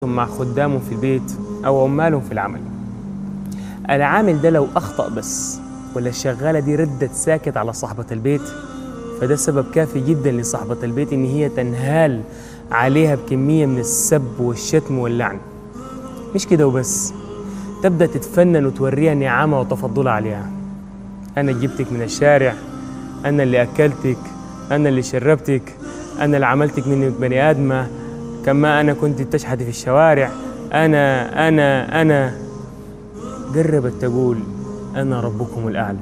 مع خدامهم في البيت أو عمالهم في العمل العامل ده لو أخطأ بس ولا الشغالة دي ردت ساكت على صاحبة البيت فده سبب كافي جدا لصاحبة البيت إن هي تنهال عليها بكمية من السب والشتم واللعن مش كده وبس تبدأ تتفنن وتوريها نعمة وتفضلها عليها أنا جبتك من الشارع أنا اللي أكلتك أنا اللي شربتك أنا اللي عملتك منك بني آدمة كما أنا كنت تشحتي في الشوارع أنا أنا أنا قربت تقول أنا ربكم الأعلى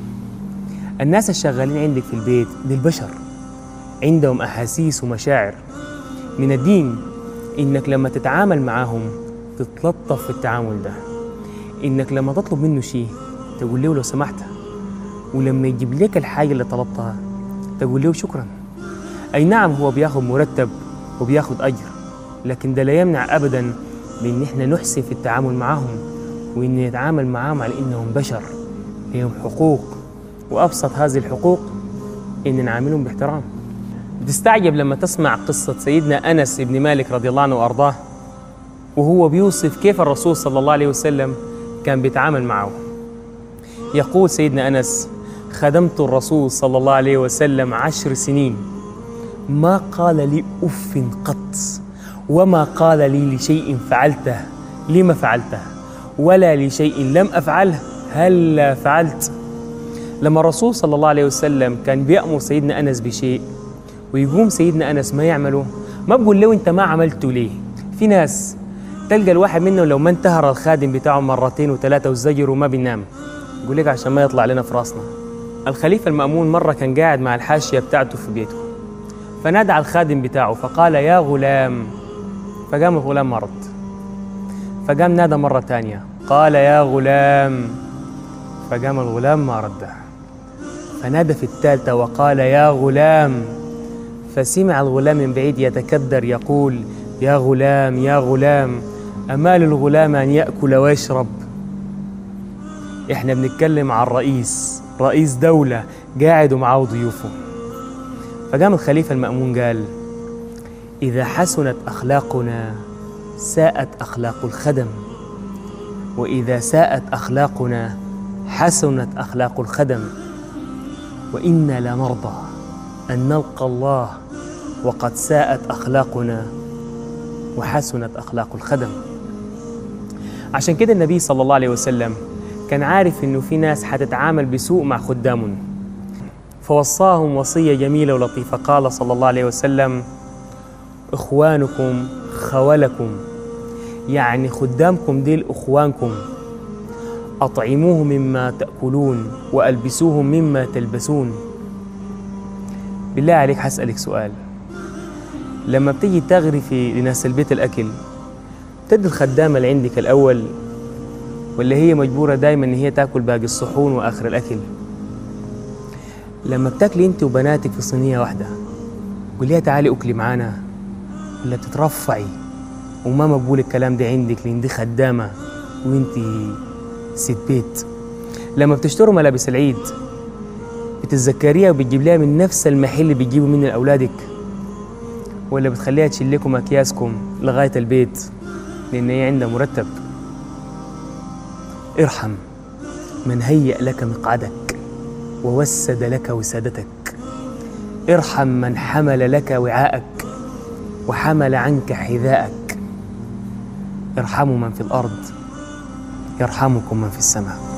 الناس الشغالين عندك في البيت دي البشر عندهم أحاسيس ومشاعر من الدين إنك لما تتعامل معاهم تتلطف في التعامل ده إنك لما تطلب منه شيء تقول له لو سمحت ولما يجيب لك الحاجة اللي طلبتها تقول له شكرا أي نعم هو بياخد مرتب وبياخد أجر لكن ده لا يمنع أبدا من إن إحنا نحسن في التعامل معهم وإن نتعامل معهم على إنهم بشر لهم حقوق وأبسط هذه الحقوق إن نعاملهم باحترام بتستعجب لما تسمع قصة سيدنا أنس بن مالك رضي الله عنه وأرضاه وهو بيوصف كيف الرسول صلى الله عليه وسلم كان بيتعامل معه يقول سيدنا أنس خدمت الرسول صلى الله عليه وسلم عشر سنين ما قال لي أف قط وما قال لي لشيء فعلته لما فعلته ولا لشيء لم أفعله هل فعلت لما الرسول صلى الله عليه وسلم كان بيأمر سيدنا أنس بشيء ويقوم سيدنا أنس ما يعمله ما بقول له أنت ما عملته ليه في ناس تلقى الواحد منهم لو ما انتهر الخادم بتاعه مرتين وثلاثة وزجر وما بينام يقول لك عشان ما يطلع لنا في راسنا الخليفة المأمون مرة كان قاعد مع الحاشية بتاعته في بيته فنادى على الخادم بتاعه فقال يا غلام فقام الغلام ما رد فقام نادى مرة تانية قال يا غلام فقام الغلام ما رد فنادى في الثالثة وقال يا غلام فسمع الغلام من بعيد يتكدر يقول يا غلام يا غلام أمال الغلام أن يأكل ويشرب إحنا بنتكلم عن رئيس رئيس دولة قاعد ومعه ضيوفه فقام الخليفة المأمون قال إذا حسنت أخلاقنا ساءت أخلاق الخدم وإذا ساءت أخلاقنا حسنت أخلاق الخدم وإنا لنرضى أن نلقى الله وقد ساءت أخلاقنا وحسنت أخلاق الخدم عشان كده النبي صلى الله عليه وسلم كان عارف إنه في ناس حتتعامل بسوء مع خدامهم فوصاهم وصية جميلة ولطيفة قال صلى الله عليه وسلم إخوانكم خولكم يعني خدامكم ديل إخوانكم أطعموهم مما تأكلون وألبسوهم مما تلبسون بالله عليك حسألك سؤال لما بتيجي تغرفي لناس البيت الأكل تدي الخدامة اللي عندك الأول ولا هي مجبورة دايما إن هي تاكل باقي الصحون وآخر الأكل لما بتاكلي أنت وبناتك في صينية واحدة قوليها تعالي أكلي معانا ولا بتترفعي وما مقبول الكلام ده عندك لأن دي خدامة وأنت ست بيت لما بتشتروا ملابس العيد بتتذكريها وبتجيب لها من نفس المحل اللي بتجيبوا منه لأولادك ولا بتخليها تشيل لكم أكياسكم لغاية البيت لأن هي عندها مرتب ارحم من هيأ لك مقعدك ووسد لك وسادتك ارحم من حمل لك وعاءك وحمل عنك حذاءك ارحموا من في الأرض يرحمكم من في السماء